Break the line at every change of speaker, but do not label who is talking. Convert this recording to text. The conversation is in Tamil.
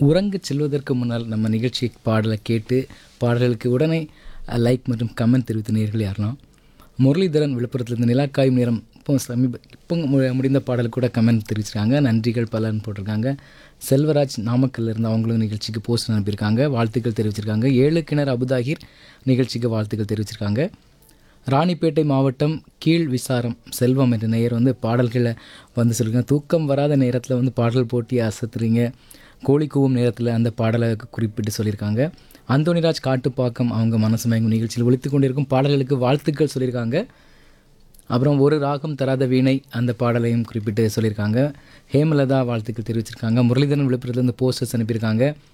உறங்கச் செல்வதற்கு முன்னால் நம்ம நிகழ்ச்சி பாடலை கேட்டு பாடல்களுக்கு உடனே லைக் மற்றும் கமெண்ட் தெரிவித்த நேர்கள் யாரெல்லாம் முரளிதரன் விழுப்புரத்துலேருந்து நிலாக்காயும் நேரம் இப்போ சமீப இப்போ மு- முடிந்த பாடல் கூட கமெண்ட் தெரிவிச்சிருக்காங்க நன்றிகள் பலன்னு போட்டிருக்காங்க செல்வராஜ் நாமக்கல்ல இருந்து அவங்களும் நிகழ்ச்சிக்கு போஸ்ட் அனுப்பியிருக்காங்க வாழ்த்துக்கள் தெரிவிச்சிருக்காங்க ஏழு கிணறு அபுதாகிர் நிகழ்ச்சிக்கு வாழ்த்துக்கள் தெரிவிச்சிருக்காங்க ராணிப்பேட்டை மாவட்டம் கீழ் விசாரம் செல்வம் என்ற நேயர் வந்து பாடல்களை வந்து சொல்லுங்க தூக்கம் வராத நேரத்தில் வந்து பாடல் போட்டி அசத்துறீங்க கோழி கூவும் நேரத்தில் அந்த பாடலை குறிப்பிட்டு சொல்லியிருக்காங்க அந்தோனிராஜ் காட்டுப்பாக்கம் அவங்க மனசு மயங்கும் நிகழ்ச்சியில் ஒழித்து கொண்டிருக்கும் பாடல்களுக்கு வாழ்த்துக்கள் சொல்லியிருக்காங்க அப்புறம் ஒரு ராகம் தராத வீணை அந்த பாடலையும் குறிப்பிட்டு சொல்லியிருக்காங்க ஹேமலதா வாழ்த்துக்கள் தெரிவிச்சிருக்காங்க முரளிதரன் விழுப்புரத்துலேருந்து போஸ்டர்ஸ் அனுப்பியிருக்காங்க